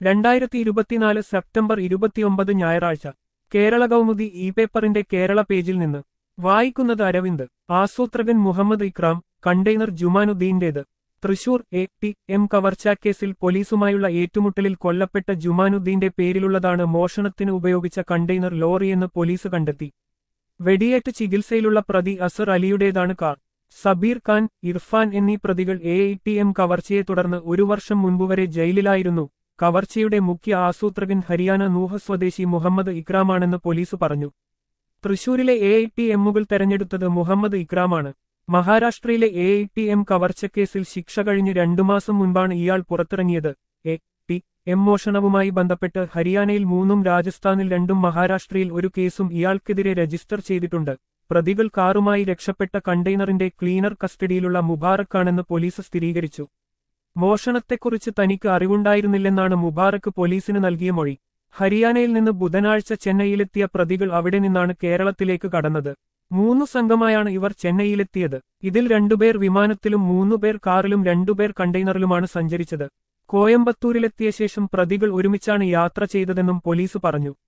രണ്ടായിരത്തി ഇരുപത്തിനാല് സെപ്റ്റംബർ ഇരുപത്തിയൊമ്പത് ഞായറാഴ്ച കേരള കൗമുദി ഇ പേപ്പറിന്റെ കേരള പേജിൽ നിന്ന് വായിക്കുന്നത് അരവിന്ദ് ആസൂത്രകൻ മുഹമ്മദ് ഇക്രാം കണ്ടെയ്നർ ജുമാനുദ്ദീന്റേത് തൃശൂർ എ ടി എം കവർച്ചാക്കേസിൽ പോലീസുമായുള്ള ഏറ്റുമുട്ടലിൽ കൊല്ലപ്പെട്ട ജുമാനുദ്ദീന്റെ പേരിലുള്ളതാണ് മോഷണത്തിന് ഉപയോഗിച്ച കണ്ടെയ്നർ ലോറിയെന്ന് പോലീസ് കണ്ടെത്തി വെടിയേറ്റ് ചികിത്സയിലുള്ള പ്രതി അസർ അലിയുടേതാണ് കാർ സബീർ ഖാൻ ഇർഫാൻ എന്നീ പ്രതികൾ എ ടി എം കവർച്ചയെ തുടർന്ന് ഒരു വർഷം മുൻപുവരെ ജയിലിലായിരുന്നു കവർച്ചയുടെ മുഖ്യ ആസൂത്രകൻ ഹരിയാന നൂഹ സ്വദേശി മുഹമ്മദ് ഇക്രാമാണെന്ന് പോലീസ് പറഞ്ഞു തൃശൂരിലെ എ ടി എമ്മുകൾ തെരഞ്ഞെടുത്തത് മുഹമ്മദ് ഇക്രാമാണ് മഹാരാഷ്ട്രയിലെ എ ടി എം കവർച്ചക്കേസിൽ ശിക്ഷ കഴിഞ്ഞ് രണ്ടു മാസം മുൻപാണ് ഇയാൾ പുറത്തിറങ്ങിയത് എ ടി എം മോഷണവുമായി ബന്ധപ്പെട്ട് ഹരിയാനയിൽ മൂന്നും രാജസ്ഥാനിൽ രണ്ടും മഹാരാഷ്ട്രയിൽ ഒരു കേസും ഇയാൾക്കെതിരെ രജിസ്റ്റർ ചെയ്തിട്ടുണ്ട് പ്രതികൾ കാറുമായി രക്ഷപ്പെട്ട കണ്ടെയ്നറിന്റെ ക്ലീനർ കസ്റ്റഡിയിലുള്ള മുബാറക്കാണെന്ന് പോലീസ് സ്ഥിരീകരിച്ചു മോഷണത്തെക്കുറിച്ച് തനിക്ക് അറിവുണ്ടായിരുന്നില്ലെന്നാണ് മുബാറക്ക് പോലീസിന് നൽകിയ മൊഴി ഹരിയാനയിൽ നിന്ന് ബുധനാഴ്ച ചെന്നൈയിലെത്തിയ പ്രതികൾ അവിടെ നിന്നാണ് കേരളത്തിലേക്ക് കടന്നത് മൂന്നു സംഘമായാണ് ഇവർ ചെന്നൈയിലെത്തിയത് ഇതിൽ രണ്ടുപേർ വിമാനത്തിലും മൂന്നുപേർ കാറിലും രണ്ടുപേർ കണ്ടെയ്നറിലുമാണ് സഞ്ചരിച്ചത് കോയമ്പത്തൂരിലെത്തിയ ശേഷം പ്രതികൾ ഒരുമിച്ചാണ് യാത്ര ചെയ്തതെന്നും പോലീസ് പറഞ്ഞു